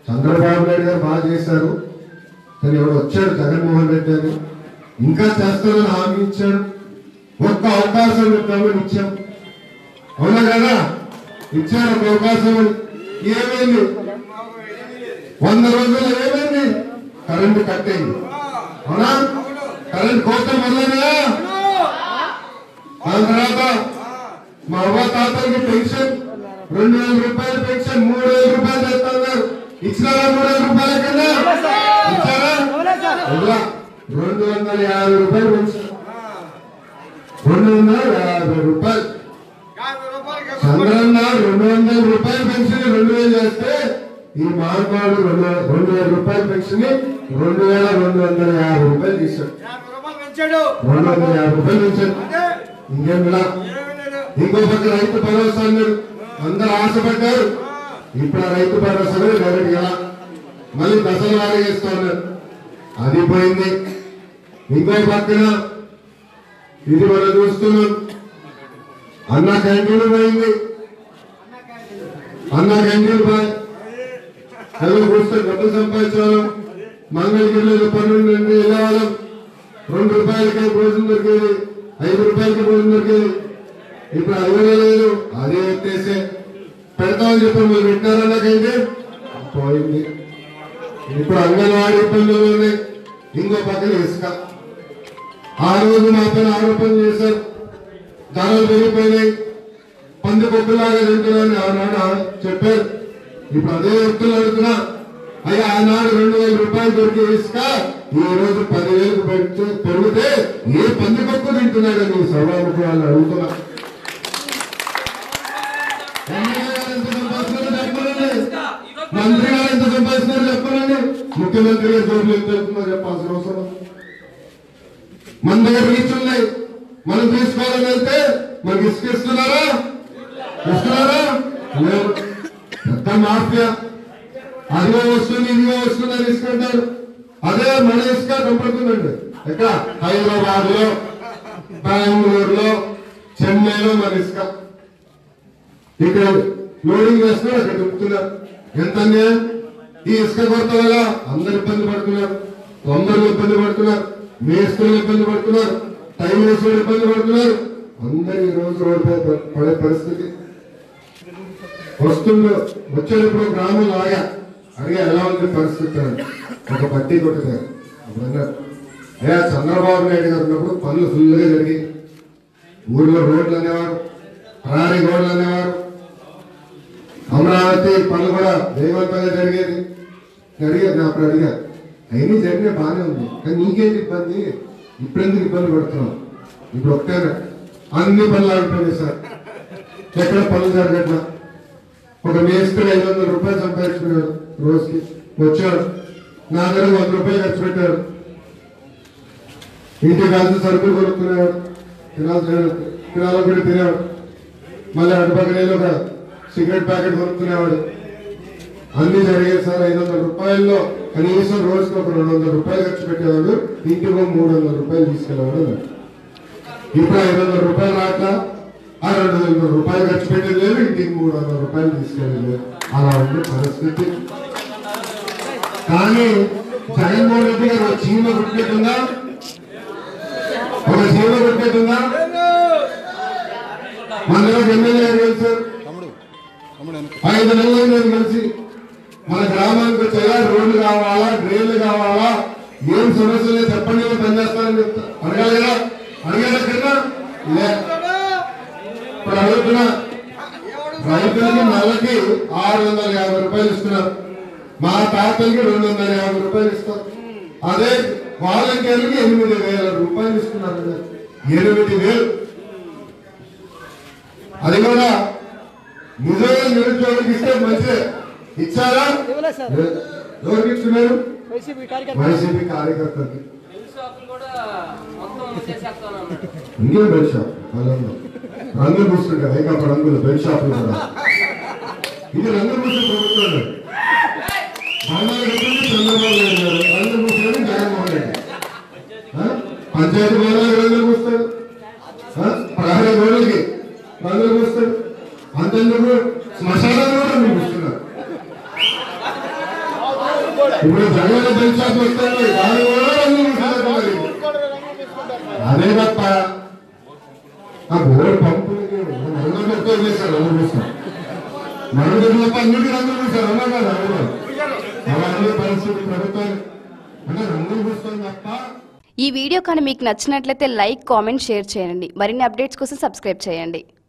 చంద్రబాబు నాయుడు గారు బాగా చేశారు కానీ ఎవడు వచ్చాడు జగన్మోహన్ రెడ్డి అని ఇంకా చేస్తానని హామీ ఇచ్చాడు ఒక్క అవకాశం ఇద్దామని ఇచ్చాం అవునా కదా ఇచ్చారు ఒక అవకాశం ఏమైంది వంద రోజులు ఏమైంది కరెంటు కట్ అయింది అవునా కరెంట్ కోత మొదలైనా దాని తర్వాత మా అవ్వ తాతలకి పెన్షన్ రెండు వేల రూపాయల పెన్షన్ మూడు వేల రూపాయలు చేస్తున్నారు ఇచ్చినారా మూడు వేల రూపాయల కన్నా ఇచ్చారా ఇవ్వలా. రెండు వందల యాభై రూపాయలు పెన్షన్ రెండు వందల యాభై రూపాయలు చంద్రన్న రెండు వందల రూపాయల పెన్షన్ రెండు వేలు చేస్తే ఈ మార్గాడు రెండు రెండు వేల రూపాయల పెన్షన్ రెండు వేల రెండు వందల యాభై రూపాయలు తీశాడు రెండు వందల యాభై రూపాయలు పెన్షన్ ఇంకేం ఇలా ఇంకో పక్క రైతు భరోసా అన్నాడు అందరూ ఆశపడ్డారు ఇప్పుడు ఆ రైతు భరోసా కూడా డైరెక్ట్ గా మళ్ళీ దశల వారీగా ఇస్తా ఉన్నారు అది పోయింది ఇంకో పక్కన ఇది మనం చూస్తున్నాం అన్న క్యాంటీన్ పోయింది అన్న క్యాంటీన్ పోయి ఎవరు కూర్చొని డబ్బులు సంపాదించాలి మంగళగిరిలో పన్నెండు నుండి వెళ్ళేవాళ్ళం రెండు రూపాయలకి భోజనం దొరికేది ఐదు రూపాయలకి భోజనం దొరికేది ఇప్పుడు అది కూడా లేదు అదే ఎత్తేసే పెడతామని చెప్పి మీరు పెట్టారన్నాకైతే పోయింది ఇప్పుడు అంగన్వాడీ పనులు ఉన్నాయి ఇంకో పక్కన ఇసుక ఆ రోజు మా పైన ఆరోపణ చేశారు ధరలు పెరిగిపోయినాయి పంది పొక్కులాగా తింటున్నారని ఆనాడు చెప్పారు ఇప్పుడు అదే వ్యక్తులు అడుగుతున్నా అయ్యా ఆనాడు రెండు వేల రూపాయలు దొరికే ఇసుక ఈ రోజు పదివేలకు పెడితే పెరిగితే ఏ పంది పొక్కు తింటున్నాడని సభాముఖి వాళ్ళు అడుగుతున్నా మంత్రి గారు ఎంత సంపాదిస్తున్నారు చెప్పాలండి ముఖ్యమంత్రి గారు జోబులు ఎంత వెళ్తున్నారు చెప్పాల్సిన అవసరం ఉంది. మన దగ్గర రీచ్ ఉన్నాయి మనం తీసుకోవాలని వెళ్తే మనకి ఇసుక ఇస్తున్నారా ఇస్తున్నారా లేదు పెద్ద మాఫియా అదిగో వస్తుంది ఇదిగో వస్తుంది అని ఇసుక అంటారు అదే మన ఇసుక కనపడుతుందండి ఎక్కడ హైదరాబాద్ లో బెంగళూరులో చెన్నైలో మన ఇసుక ఇక్కడ లోడింగ్ వేస్తున్నారు అక్కడ చెప్తున్నారు ఎంత అన్యాయం? ఈ ఇసుక కొరత వల్ల అందరు ఇబ్బంది పడుతున్నారు తొందరగా ఇబ్బంది పడుతున్నారు మేస్తులు ఇబ్బంది పడుతున్నారు టైం వేసులు ఇబ్బంది పడుతున్నారు అందరు ఈ రోజు రోడ్డు మీద ప- పడే పరిస్థితి వస్తుందో వచ్చేటప్పుడు గ్రామం లాగా అడిగా ఎలా ఉంది పరిస్థితి అని ఒక బట్టి కొట్టుతారు అప్పుడు అన్నారు అయ్యా చంద్రబాబు నాయుడు గారు ఉన్నప్పుడు పనులు ఫుల్గా జరిగి ఊర్లో రోడ్లు అనేవారు ప్రహారీ రోడ్లు అనేవారు అమరావతి పనులు కూడా వేగవంతంగా జరిగేది అడిగారు నా అప్పుడు అడిగారు అయినా జరిగిన బాగానే ఉంది కానీ నీకేంటి ఇబ్బంది ఇప్పుడెందుకు ఇబ్బంది పడుతున్నావు ఇప్పుడు ఒక్కనే అన్ని పనులు ఆగిపోయినాయి సార్ ఎక్కడ పనులు జరగట్లా ఒక మేస్త్రి ఐదు వందల రూపాయలు సంపాదించుకున్నాడు రోజుకి వచ్చాడు నా దగ్గర వంద రూపాయలు ఖర్చు పెట్టాడు ఇంటికి కాల్సిన సరుకులు కొనుక్కునేవాడు తినాల్సిన తినాలో కూడా తినేవాడు మళ్ళీ అటుపక్కన ఏదో ఒక సిగరెట్ ప్యాకెట్ కొనుక్కునేవాడు అన్ని జరిగేది సార్ ఐదు వందల రూపాయల్లో కనీసం రోజుకి ఒక రెండు వందల రూపాయలు ఖర్చు పెట్టేవాడు ఇంటికి ఒక మూడు వందల రూపాయలు తీసుకెళ్ళేవాడు అన్నాడు. ఇప్పుడు ఐదు వందల రూపాయలు రాక ఆ రెండు వందల రూపాయలు ఖర్చు పెట్టేది లేదు ఇంటికి మూడు వందల రూపాయలు తీసుకెళ్ళేది లేదు అలా ఉంది పరిస్థితి కానీ జగన్మోహన్ రెడ్డి గారు ఒక చీమ కుట్టేటుందా ఒక చీమ కుట్టేటుందా మనలో ఎమ్మెల్యే గారు కలిసారు తమ్ముడు తమ్ముడు వెనక ఐదు నెలలు నేను కలిసి మన గ్రామానికి వచ్చేలా రోడ్లు కావాలా డ్రైన్లు కావాలా ఏం సమస్యలు లేవు, చెప్పండి నేను పనిచేస్తానని చెప్తా అడగాలి కదా అడగాలి కన్నా లే ఇప్పుడు అడుగుతున్నా రైతులకి నెలకి ఆరు వందల యాభై రూపాయలు ఇస్తున్నారు మా తాతలకి రెండు వందల యాభై రూపాయలు ఇస్తారు అదే వాలంటీర్లకి ఎనిమిది వేల రూపాయలు ఇస్తున్నారు కదా. ఎనిమిది వేలు అది కూడా నిజంగా నిరుద్యోగులకు ఇస్తే మంచిదే ఇచ్చారా ఇవ్వలేదు సార్ లేదు. ఎవరికి ఇస్తున్నారు వైసీపీ కార్యకర్త వైసీపీ కార్యకర్తలకి పెళ్లి షాపులు కూడా మొత్తం చేసేస్తాను అన్నాడు ఇంకేం బెడ్ షాప్ వాళ్ళందరూ రంగులు పూస్తుంటారు ఐకాప రంగులు బెడ్ షాపులు కూడా ఇది రంగులు పూసిన ప్రభుత్వం భవనాలు కట్టింది చంద్రబాబు నాయుడు గారు రంగులు పూసేది జగన్మోహన్ రెడ్డి ఆ? పంచాయతీ భవనాలు రంగులు పూస్తాడు ఆ? ప్రహరీ గోడలకి రంగులు పూస్తాడు అంతెందుకు శ్మశానాలు కూడా రంగులు పూస్తున్నారు కరెంట్ షాక్ వస్తుంది దాని కూడా రంగులు పూసేస్తున్నారు. అదే తప్ప ఆ బోర్డు పంపులకి రంగులు పెట్టి వదిలేశారు రంగులు పూస్తాం మనం తప్ప అన్నిటి రంగులు పూసారు అవునా కదా రంగులు అలాంటి పరిస్థితి ప్రభుత్వాన్ని అంటే రంగులు పూస్తాం తప్ప ఈ వీడియో కానీ మీకు నచ్చినట్లయితే లైక్ కామెంట్ షేర్ చేయండి మరిన్ని అప్డేట్స్ కోసం సబ్స్క్రైబ్ చేయండి